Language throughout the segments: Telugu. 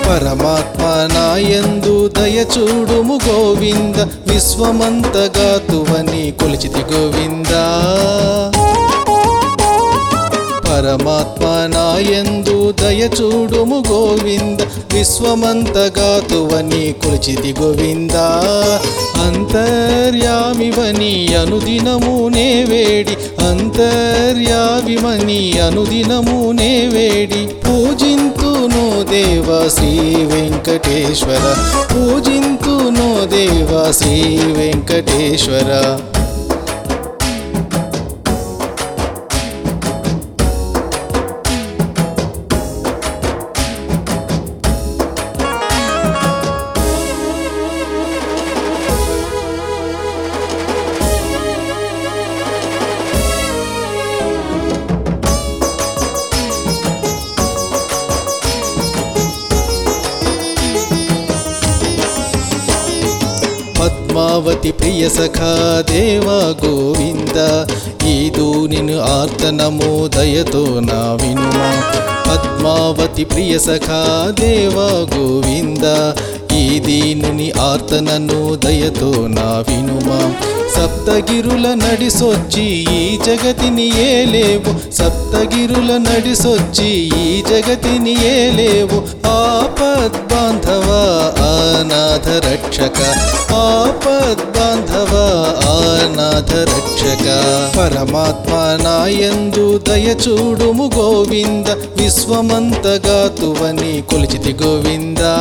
పరమాత్మ నాయందు దయచూడుము గోవింద విశ్వమంతగా తువని కొలిచితి గోవిందా పరమాత్మ నాయందు దయచూడుము గోవింద విశ్వమంతగా తువని కొలిచితి గోవింద అంతర్యామివని అనుదినము నే వేడి అంతర్యామివని అనుదినము నే వేడి పూజింతును దేవ శ్రీ వెంకటేశ్వర పూజింతును దేవ శ్రీ వెంకటేశ్వర పద్మావతి ప్రియ సఖా దేవా గోవింద ఈదు నిన్ను ఆర్తనము దయతో నా వినుమా పద్మావతి ప్రియ సఖా దేవా గోవింద ఈ దీనుని ఆర్తనను దయతో నా వినుమా సప్తగిరుల నడిసొచ్చి ఈ జగతిని ఏలేవు సప్తగిరుల నడిసొచ్చి ఈ జగతిని ఏలేవు ఆపద్ బాంధవ అనాథ రక్షక ఆపద్ బాంధవ అనాథ రక్షక పరమాత్మ నాయందు దయచూడుము గోవింద విశ్వమంతగా తువని కొలిచితి గోవిందా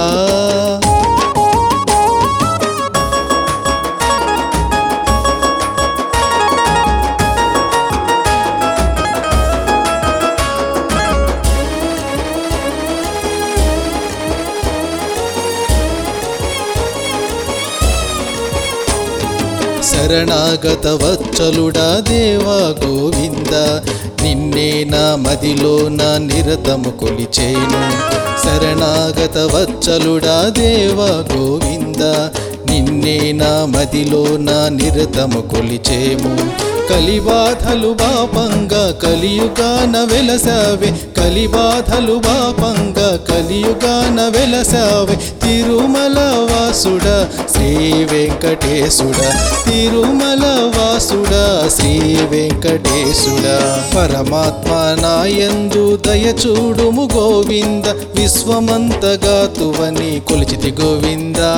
శరణాగత వచ్చలుడా దేవా గోవింద నిన్నే నా మదిలో నా నిరతము కొలిచేను శరణాగత వచ్చలుడా దేవా గోవింద నిన్నే నా మదిలో నా నిరతము కొలిచేము కలిబాధలు బాపంగా కలియుగాన వెలసావే కలిబాధలు బాపంగా కలియుగాన వెలసావే తిరుమల వాసుడా శ్రీ వెంకటేశుడా తిరుమల వాసుడా శ్రీ వెంకటేశుడా పరమాత్మ నాయందు దయచూడుము గోవింద విశ్వమంతగా తువని కొలిచితి గోవిందా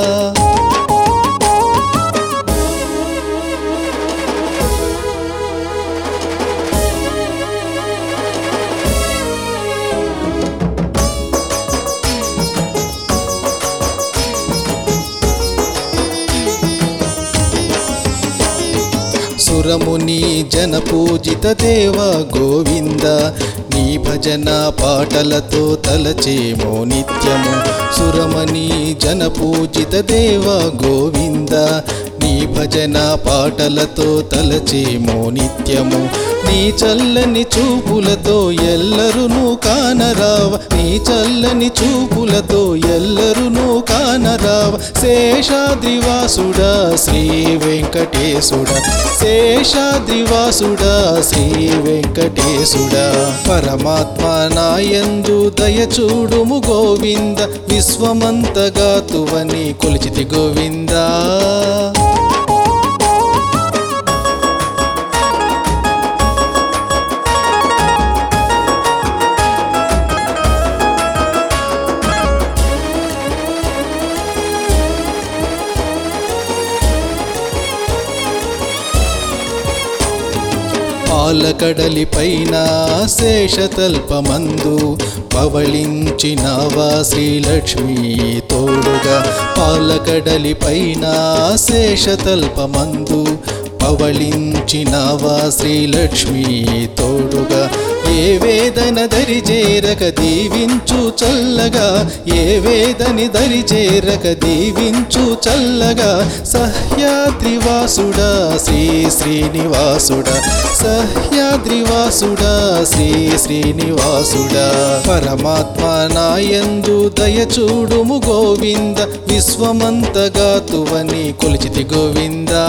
సురముని జన పూజిత దేవ గోవింద నీ భజన పాటలతో తలచేమో నిత్యము సురమణి జన పూజిత దేవ గోవింద నీ భజన పాటలతో తలచేమో నిత్యము నీ చల్లని చూపులతో ఎల్లరును కానరావ నీ చల్లని చూపులతో ఎల్లరును కానరావ శేషాద్రివాసుడా శ్రీ వెంకటేశుడా శేషాద్రివాసుడా శ్రీ వెంకటేశుడా పరమాత్మ నాయందు దయచూడుము గోవింద విశ్వమంతగా తువని కొలిచితి గోవిందా పాలకడలి పైన శేషతల్పమందు పవళించినవా శ్రీలక్ష్మి తోడుగా పాలకడలి పైన శేషతల్పమందు పవళించినవా శ్రీలక్ష్మి తోడుగా ఏ వేదన దరి చేరక దీవించు చల్లగా ఏ వేదని దరి చేరక దీవించు చల్లగా సహ్యాద్రివాసుడా శ్రీ శ్రీనివాసుడా సహ్యాద్రివాసుడా శ్రీ శ్రీనివాసుడా పరమాత్మ నాయందు దయచూడుము గోవింద విశ్వమంతగా తువని కొలిచితి గోవిందా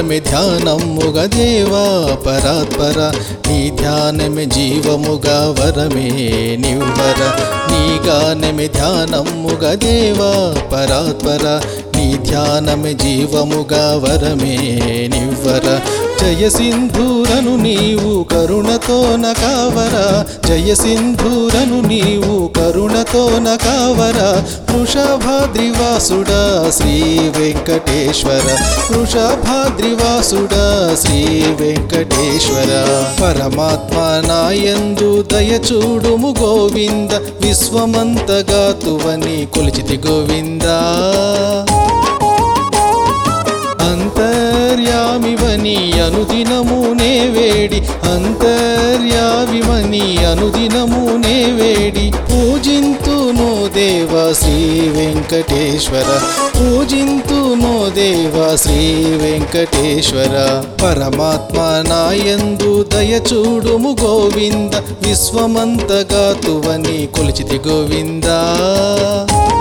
జ్ఞానమే ధ్యానముగా దేవా పరాత్పర నీ ధ్యానమే జీవముగా వరమే నివ్వర నీ గానమే ధ్యానముగా దేవా పరాత్పర నీ ధ్యానమే జీవముగా వరమే నివ్వర జయ సింధూరను నీవు కరుణతో నకావర జయ సింధూరను నీవు కరుణతో నకావర వృషభాద్రివాసుడా శ్రీ వెంకటేశ్వర వృషభాద్రివాసుడా శ్రీ వెంకటేశ్వర పరమాత్మ నాయందు దయచూడుము గోవింద విశ్వమంతగా తువని కొలిచితి గోవిందా అంతర్యామివని అనుదినము నే వేడి అంతర్యామివని అనుదినము నే వేడి పూజింతును దేవ శ్రీ వెంకటేశ్వర పూజింతును దేవ శ్రీ వెంకటేశ్వర పరమాత్మ నాయందు దయచూడుము గోవింద విశ్వమంతగా తువని కొలిచితి గోవిందా